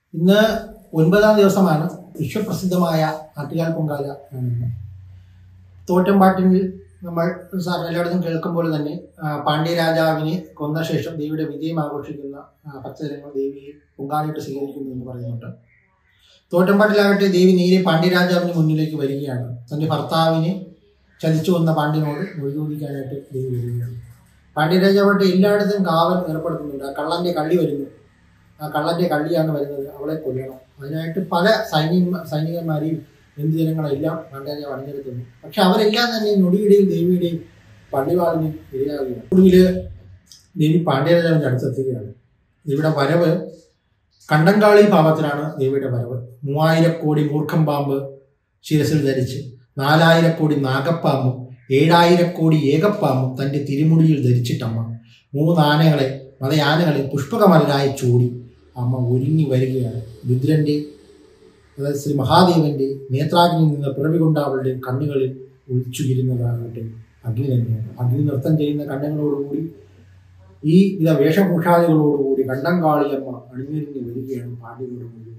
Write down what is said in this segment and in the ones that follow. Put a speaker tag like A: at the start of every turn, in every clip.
A: ഇന്ന് ഒൻപതാം ദിവസമാണ് വിശ്വപ്രസിദ്ധമായ ആറ്റുകാൽ പൊങ്കാല ആണ് തോറ്റമ്പാട്ടിൽ നമ്മൾ സാർ എല്ലായിടത്തും കേൾക്കുമ്പോൾ തന്നെ ആ, പാണ്ഡ്യ രാജാവിനെ കൊന്ന ശേഷം ദേവിയുടെ വിജയം ആഘോഷിക്കുന്ന ആ, ഭക്തജനങ്ങൾ ദേവിയെ പൊങ്കാലയിട്ട് സ്വീകരിക്കുന്നു എന്ന് പറയുന്നുണ്ട് തോറ്റമ്പാട്ടിലാകട്ടെ ദേവി നേരെ പാണ്ഡ്യരാജാവിന് മുന്നിലേക്ക് വരികയാണ് തന്റെ ഭർത്താവിനെ ചതിച്ചു വന്ന പാണ്ഡ്യനോട് മൊഴി ചോദിക്കാനായിട്ട് ദേവി വരികയാണ് പാണ്ഡ്യരാജാവായിട്ട് എല്ലായിടത്തും കാവൽ ഏർപ്പെടുത്തുന്നുണ്ട് ആ കള്ളന്റെ കള്ളി വരുന്നു ആ കള്ളന്റെ കള്ളിയാണ് വരുന്നത് അവളെ കൊല്ലണം അതിനായിട്ട് പല സൈനിക സൈനികന്മാരെയും ബന്ധുജനങ്ങളെല്ലാം പാണ്ഡ്യരാജാവ് അണിനിരത്തുന്നു പക്ഷെ അവരെല്ലാം തന്നെ നൊടിയുടെയും ദേവിയുടെയും പള്ളിവാളിന് ഇരയാകുകയാണ് ഒടുവില് ദേവി പാണ്ഡ്യരാജാവിന്റെ അടുത്തെത്തുകയാണ് ദേവിയുടെ വരവ് കണ്ടങ്കാളി ഭാവത്തിലാണ് ദേവിയുടെ വരവ് മൂവായിരം കോടി മൂർഖം പാമ്പ് ശിരസിൽ ധരിച്ച് നാലായിരം കോടി നാഗപ്പാമ്പും ഏഴായിരം കോടി ഏകപ്പാമ്പും തന്റെ തിരുമുടിയിൽ ധരിച്ചിട്ടമ്മ മൂന്നാനകളെ മതയാനകളെ പുഷ്പകമലരായി ചൂടി അമ്മ ഒരുങ്ങി വരികയാണ് രുദ്രന്റെ അതായത് ശ്രീ മഹാദേവന്റെ നേത്രാഗ്നിയിൽ നിന്ന് പിറവികൊണ്ട അവളുടെ കണ്ണുകളിൽ ഒഴിച്ചുകിരുന്നതാകട്ടെ അഗ്നി തന്നെയാണ് അഗ്നി നൃത്തം ചെയ്യുന്ന കണ്ണുകളോടുകൂടി ഈ വിധ വേഷഭൂഷാദികളോടുകൂടി കണ്ടങ്കാളിയമ്മ അണിഞ്ഞൊരുങ്ങി വരികയാണ് പാണ്ഡ്യനോട് മുഴുവൻ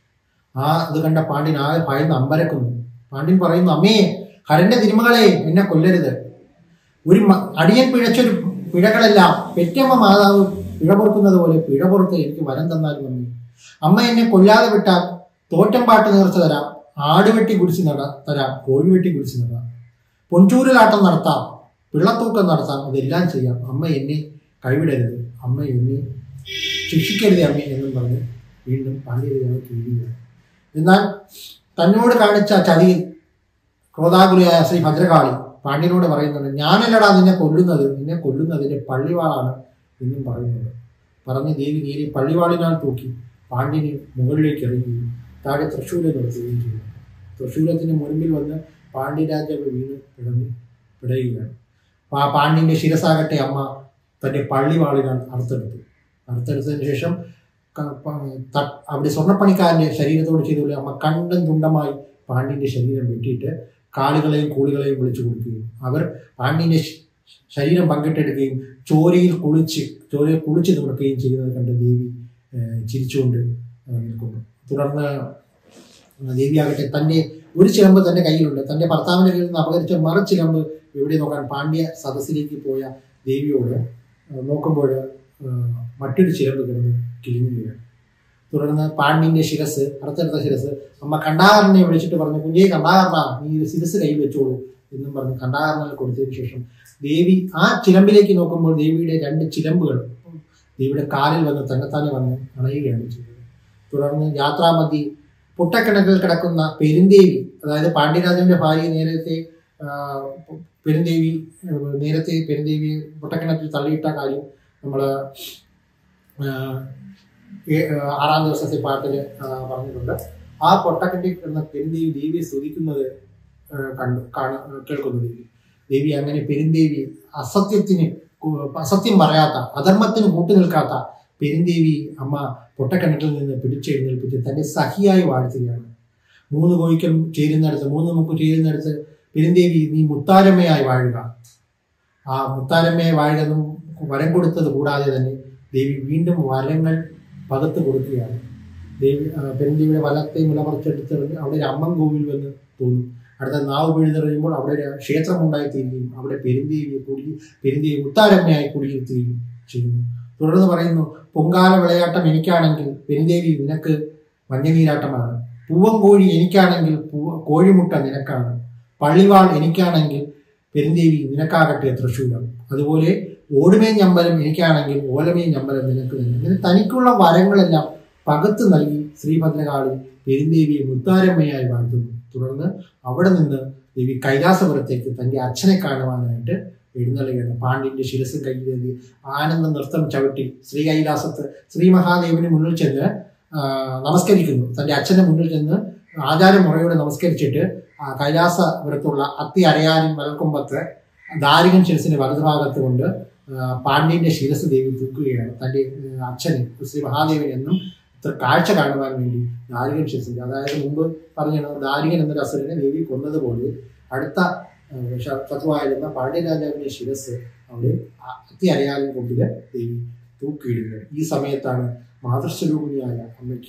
A: ആ ഇത് കണ്ട പാണ്ഡ്യൻ ആകെ ഭയന്ന് അമ്പരക്കുന്നു പാണ്ഡ്യൻ പറയുന്നു അമ്മേ ഹരന്റെ തിരുമകളെ എന്നെ കൊല്ലരുത് ഒരു മ- അടിയൻ പിഴച്ചൊരു പിഴകളെല്ലാം പെറ്റമ്മ മാതാവ് പിഴ പൊറുക്കുന്നത് പോലെ പിഴ പുറത്ത് എനിക്ക് വരം തന്നാലും അമ്മേ അമ്മ എന്നെ കൊല്ലാതെ വിട്ടാൽ തോറ്റം പാട്ട് നേർച്ച തരാം ആടുവെട്ടി കുടിച്ച് നട തരാം കോഴിവെട്ടി കുടിച്ച് നടത്താം പൊൻചൂരലാട്ടം നടത്താം പിള്ളത്തൂക്കം നടത്താം ഇതെല്ലാം ചെയ്യാം അമ്മ എന്നെ കൈവിടരുത് അമ്മ എന്നെ ശിക്ഷിക്കരുത് അമ്മ എന്നും പറഞ്ഞ് വീണ്ടും പാണ്ഡ്യരാജാവ് കീഴുകയാണ് എന്നാൽ തന്നോട് കാണിച്ച ചതിയിൽ ക്രോധാകുലയായ ശ്രീ ഭദ്രകാളി പാണ്ഡ്യനോട് പറയുന്നുണ്ട് ഞാനല്ലടാ നിന്നെ കൊല്ലുന്നത് നിന്നെ കൊല്ലുന്നതിന്റെ പള്ളിവാളാണ് എന്നും പറയുന്നുണ്ട് പറഞ്ഞ് ദേവി നേരെ പള്ളിവാളിനാൽ തൂക്കി പാണ്ഡ്യനെ മുകളിലേക്ക് എറിയുകയും താഴെ തൃശ്ശൂരം നിർത്തുകയും ചെയ്തു തൃശ്ശൂരത്തിന് മുൻപിൽ വന്ന് പാണ്ഡ്യരാജാവ് വീണ് പിടഞ്ഞു പിടയുകയാണ് ആ പാണ്ഡ്യന്റെ ശിരസാകട്ടെ അമ്മ തന്റെ പള്ളിവാളിനാൽ അറുത്തെടുത്തു അറുത്തെടുത്തതിന് ശേഷം ക- പ- ത- അവിടെ സ്വർണ്ണപ്പണിക്കാരന്റെ ശരീരത്തോട് ചെയ്തുള്ള അമ്മ കണ്ടം തുണ്ടമായി പാണ്ഡ്യന്റെ ശരീരം വെട്ടിയിട്ട് കാളുകളെയും കൂളികളെയും വിളിച്ചു കൊടുക്കുകയും അവർ പാണ്ഡ്യന്റെ ശ- ശരീരം പങ്കിട്ടെടുക്കുകയും ചോരയിൽ കുളിച്ച് ചോരയിൽ കുളിച്ച് കൊടുക്കുകയും ചെയ്യുന്നത് കണ്ട് ദേവി ഏഹ്, ചിരിച്ചുകൊണ്ട് ഏഹ്, നിൽക്കുന്നു തുടർന്ന് ദേവിയാകട്ടെ തന്റെ ഒരു ചിലമ്പ് തന്റെ കയ്യിലുണ്ട് തന്റെ ഭർത്താവിന്റെ കയ്യിൽ നിന്ന് അപകരിച്ച മറു ചിലമ്പ് എവിടെ നോക്കാൻ പാണ്ഡ്യ സദസ്സിലേക്ക് പോയ ദേവിയോട് ഏഹ്, നോക്കുമ്പോൾ ഏഹ്, മറ്റൊരു ചിലമ്പ് കിടന്ന് കിളിങ്ങുകയാണ് തുടർന്ന് പാണ്ഡ്യന്റെ ശിരസ് അറുത്തെടുത്ത ശിരസ് അമ്മ കണ്ടാകരനെ വിളിച്ചിട്ട് പറഞ്ഞു കുഞ്ഞേ കണ്ടാകരണ നീ ഒരു ശിരസ് കയ്യിൽ വെച്ചോളൂ എന്നും പറഞ്ഞ് കണ്ടാകരനെ കൊടുത്തതിന് ശേഷം ദേവി ആ ചിലമ്പിലേക്ക് നോക്കുമ്പോൾ ദേവിയുടെ രണ്ട് ചിലമ്പുകൾ ദേവിയുടെ കാലിൽ വന്ന് തന്നെത്താനെ വന്ന് അണയുകയാണ് ചെയ്തത് തുടർന്ന് യാത്രാമതി പുട്ടക്കിണറ്റിൽ കിടക്കുന്ന പെരുന്തേവി അതായത് പാണ്ഡ്യരാജന്റെ ഭാര്യ നേരത്തെ ആ, പെരുന്തേവി ഏഹ്, നേരത്തെ പെരുന്തേവി പുട്ടക്കിണറ്റിൽ തള്ളിയിട്ട കാര്യം നമ്മൾ ആറാം ദിവസത്തെ പാട്ടിൽ പറഞ്ഞിട്ടുണ്ട് ആ പൊട്ടക്കിണറ്റിൽ കിടന്ന പെരുന്തേവി ദേവിയെ സ്തുതിക്കുന്നത് ആ, കണ്ടു കാണ കേൾക്കുന്നു ദേവി ദേവി അങ്ങനെ പെരുന്തേവി അസത്യത്തിന് കു- അസത്യം പറയാത്ത അധർമ്മത്തിന് കൂട്ടുനിൽക്കാത്ത പെരുന്തേവി അമ്മ പൊട്ടക്കിണറ്റിൽ നിന്ന് പിടിച്ചെഴുന്നേൽപ്പിച്ച് തന്റെ സഹിയായി വാഴ്ത്തുകയാണ് മൂന്ന് കോഴിക്കും ചേരുന്നിടത്ത് മൂന്ന് മുക്ക് ചേരുന്നിടത്ത് പെരുന്തേവി നീ മുത്താരമ്മയായി വാഴുക ആ മുത്താരമ്മയായി വാഴുകെന്നും വരം കൊടുത്തത് കൂടാതെ തന്നെ ദേവി വീണ്ടും വരങ്ങൾ പകത്ത് കൊടുക്കുകയാണ് ദേവി ആ, പെരുന്തേവിയുടെ വലത്തെ മുലപറിച്ചെടുത്തെറിഞ്ഞ് അവിടെ ഒരു അമ്മൻ കോവിൽ വന്ന് തോന്നും അടുത്ത നാവ് പിഴുതെറിയുമ്പോൾ അവിടെ ഒരു ക്ഷേത്രം ഉണ്ടായിത്തീരുകയും അവിടെ പെരുന്തേവിയെ കുടി പെരുന്തേവി മുത്താരമ്മയായി കുടിയിരുത്തുകയും ചെയ്യുന്നു തുടർന്ന് പറയുന്നു പൊങ്കാല വിളയാട്ടം എനിക്കാണെങ്കിൽ പെരുന്തേവി നിനക്ക് മഞ്ഞനീരാട്ടമാണ് പൂവൻ കോഴി എനിക്കാണെങ്കിൽ പൂവ കോഴിമുട്ട നിനക്കാണ് പള്ളിവാൾ എനിക്കാണെങ്കിൽ പെരുന്തേവി നിനക്കാകട്ടെ തൃശൂലം അതുപോലെ ഓടുമേ ഞമ്പലം എനിക്കാണെങ്കിൽ ഓലമേ ഞമ്പലം നിനക്ക് തന്നെ ഇങ്ങനെ തനിക്കുള്ള വരങ്ങളെല്ലാം പകത്ത് നൽകി ശ്രീഭദ്രകാളി പെരുന്തേവിയെ മുത്താരമ്മയായി വാഴ്ത്തുന്നു തുടർന്ന് അവിടെ നിന്ന് ദേവി കൈലാസപുരത്തേക്ക് തന്റെ അച്ഛനെ കാണുവാനായിട്ട് എഴുന്നള്ളുകയാണ് പാണ്ഡ്യന്റെ ശിരസ് കയ്യിലേന്തി ആനന്ദ നൃത്തം ചവിട്ടി ശ്രീ കൈലാസത്ത് ശ്രീ മഹാദേവന് മുന്നിൽ ചെന്ന് ആ, നമസ്കരിക്കുന്നു തന്റെ അച്ഛന്റെ മുന്നിൽ ചെന്ന് ആചാരമുറയോടെ നമസ്കരിച്ചിട്ട് ആ കൈലാസപുരത്തുള്ള അത്തി അരയാനിൻ മലക്കൊമ്പത്ത് ദാരികൻ ശിരസിന്റെ വലതുഭാഗത്ത് കൊണ്ട് ആ, പാണ്ഡ്യന്റെ ശിരസ് ദേവി തൂക്കുകയാണ് തന്റെ ആ, അച്ഛന് ശ്രീ മഹാദേവൻ എന്നും ഇത്ര കാഴ്ച കാണുവാൻ വേണ്ടി ദാരികൻ ശിരസിന്റെ അതായത് മുമ്പ് പറഞ്ഞ ദാരികൻ എന്നൊരു അസുരനെ ദേവി കൊന്നതുപോലെ അടുത്ത ആ, ശ- ശത്രുവായിരുന്ന പാണ്ഡ്യരാജാവിന്റെ ശിരസ് അവിടെ ആ അത്തി അരയാലിൻ കൊമ്പില് ദേവി തൂക്കിയിടുന്നത് ഈ സമയത്താണ് മാതൃസ്വരൂപിണിയായ അമ്മയ്ക്ക്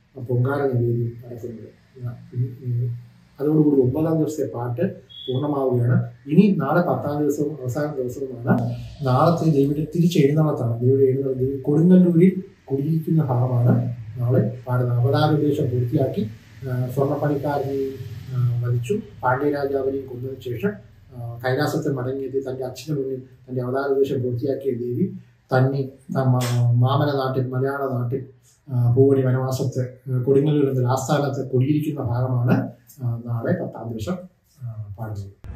A: പൊങ്കാല നിവേദ്യം നടക്കുന്നത് ആ, ഇനി- ഇനി അതോടുകൂടി ഒമ്പതാം ദിവസത്തെ പാട്ട് പൂർണ്ണമാവുകയാണ് ഇനി നാളെ പത്താം ദിവസവും അവസാന ദിവസവുമാണ് നാളത്തെ ദേവിയുടെ തിരിച്ചെഴുന്നള്ളത്താണ് ദേവിയുടെ എഴുന്നള്ളത്ത് ദേവി കൊടുങ്ങല്ലൂരിൽ കുടിയിരിക്കുന്ന ഭാഗമാണ് നാളെ പാടുന്നത് അവതാരോപദേശം പൂർത്തിയാക്കി ആ, സ്വർണ്ണപ്പണിക്കാരനെയും ആ, വധിച്ചു പാണ്ഡ്യരാജാവിനെയും കൊന്നതിന് ശേഷം ആ, കൈലാസത്തിൽ മടങ്ങിയെത്തി തന്റെ അച്ഛന് മുന്നിൽ തന്റെ അവതാരോപദേശം പൂർത്തിയാക്കിയ ദേവി തന്നെ ത- മാ- മാമല നാട്ടിൽ മലയാള നാട്ടിൽ ആ, പൂവടി വനവാസത്ത് ആ, കൊടുങ്ങല്ലൂർ എന്ന ആസ്ഥാനത്ത് കുടിയിരിക്കുന്ന ഭാഗമാണ് ആ, നാളെ പത്താം ദിവസം ആ, പാടുന്നത്